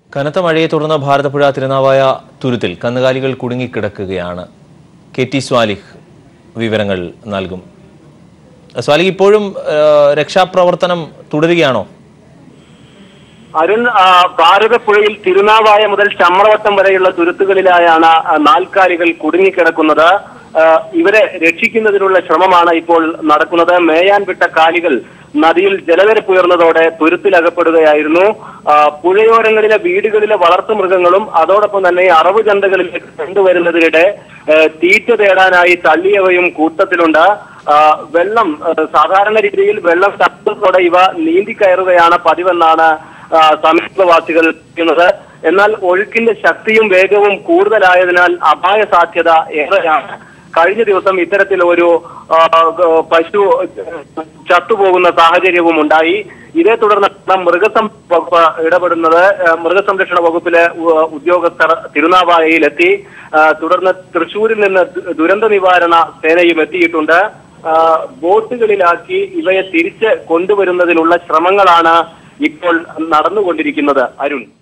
കനത്ത മഴയെ തുടർന്ന് ഭാരതപ്പുഴ തിരുനാവായ തുരുത്തിൽ കന്നുകാലികൾ കുടുങ്ങിക്കിടക്കുകയാണ് കെ ടി സ്വാലിഹ് വിവരങ്ങൾ നൽകും സ്വാലിഹ് ഇപ്പോഴും ആ, രക്ഷാപ്രവർത്തനം തുടരുകയാണോ അരുൺ ആ, ഭാരതപ്പുഴയിൽ തിരുനാവായ മുതൽ ചമ്രവട്ടം വരെയുള്ള തുരുത്തുകളിലായാണ് ആ, നാൽക്കാലികൾ കുടുങ്ങിക്കിടക്കുന്നത് ആ, ഇവരെ രക്ഷിക്കുന്നതിനുള്ള ശ്രമമാണ് ഇപ്പോൾ നടക്കുന്നത് മേയാൻ വിട്ട കാലികൾ നദിയിൽ ജലനിരപ്പ് ഉയർന്നതോടെ തുരുത്തിലകപ്പെടുകയായിരുന്നു ആ, പുഴയോരങ്ങളിലെ വീടുകളിലെ വളർത്തുമൃഗങ്ങളും അതോടൊപ്പം തന്നെ അറവ് ചന്തകളിലേക്ക് കൊണ്ടുവരുന്നതിനിടെ ആ, തീറ്റ തേടാനായി തള്ളിയവയും കൂട്ടത്തിലുണ്ട് ആ, വെള്ളം ആ, സാധാരണ രീതിയിൽ വെള്ളം ശബ്ദത്തോടെ ഇവ നീന്തിക്കയറുകയാണ് പതിവെന്നാണ് ആ, സമീപവാസികൾ പറയുന്നത് എന്നാൽ ഒഴുക്കിന്റെ ശക്തിയും വേഗവും കൂടുതലായതിനാൽ അപായ സാധ്യത ഏറെയാണ് കഴിഞ്ഞ ദിവസം ഇത്തരത്തിൽ ഒരു ആ, ഗ- പശു ചത്തുപോകുന്ന സാഹചര്യവും ഉണ്ടായി ഇതേ തുടർന്ന് മൃഗസം വകുപ്പ് ഇടപെടുന്നത് ആ, മൃഗസംരക്ഷണ വകുപ്പിലെ ഉ- ഉദ്യോഗസ്ഥർ തിരുനാവായയിലെത്തി ആ, തുടർന്ന് തൃശൂരിൽ നിന്ന് ദു- ദുരന്ത നിവാരണ സേനയും എത്തിയിട്ടുണ്ട് ആ, ബോട്ടുകളിലാക്കി ഇവയെ തിരിച്ച് കൊണ്ടുവരുന്നതിനുള്ള ശ്രമങ്ങളാണ് ഇപ്പോൾ നടന്നുകൊണ്ടിരിക്കുന്നത് അരുൺ